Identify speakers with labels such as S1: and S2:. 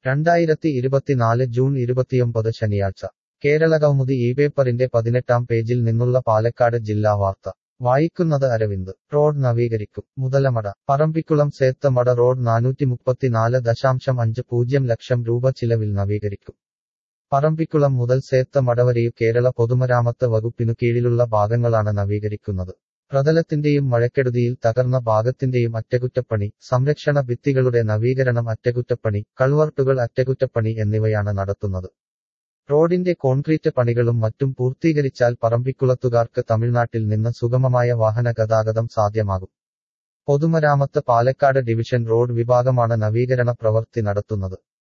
S1: രണ്ടായിരത്തി ഇരുപത്തിനാല് ജൂൺ ഇരുപത്തിയൊമ്പത് ശനിയാഴ്ച കേരളകൗമുദി ഈ പേപ്പറിന്റെ പതിനെട്ടാം പേജിൽ നിന്നുള്ള പാലക്കാട് ജില്ലാ വാർത്ത വായിക്കുന്നത് അരവിന്ദ് റോഡ് നവീകരിക്കും മുതലമട പറമ്പിക്കുളം സേത്തമട റോഡ് നാനൂറ്റി മുപ്പത്തിനാല് ദശാംശം അഞ്ച് പൂജ്യം ലക്ഷം രൂപ ചിലവിൽ നവീകരിക്കും പറമ്പിക്കുളം മുതൽ സേത്തമട വരെയും കേരള പൊതുമരാമത്ത് വകുപ്പിനു കീഴിലുള്ള ഭാഗങ്ങളാണ് നവീകരിക്കുന്നത് പ്രതലത്തിന്റെയും മഴക്കെടുതിയിൽ തകർന്ന ഭാഗത്തിന്റെയും അറ്റകുറ്റപ്പണി സംരക്ഷണ ഭിത്തികളുടെ നവീകരണം അറ്റകുറ്റപ്പണി കൾവർട്ടുകൾ അറ്റകുറ്റപ്പണി എന്നിവയാണ് നടത്തുന്നത് റോഡിന്റെ കോൺക്രീറ്റ് പണികളും മറ്റും പൂർത്തീകരിച്ചാൽ പറമ്പിക്കുളത്തുകാർക്ക് തമിഴ്നാട്ടിൽ നിന്ന് സുഗമമായ വാഹന ഗതാഗതം സാധ്യമാകും പൊതുമരാമത്ത് പാലക്കാട് ഡിവിഷൻ റോഡ് വിഭാഗമാണ് നവീകരണ പ്രവൃത്തി നടത്തുന്നത്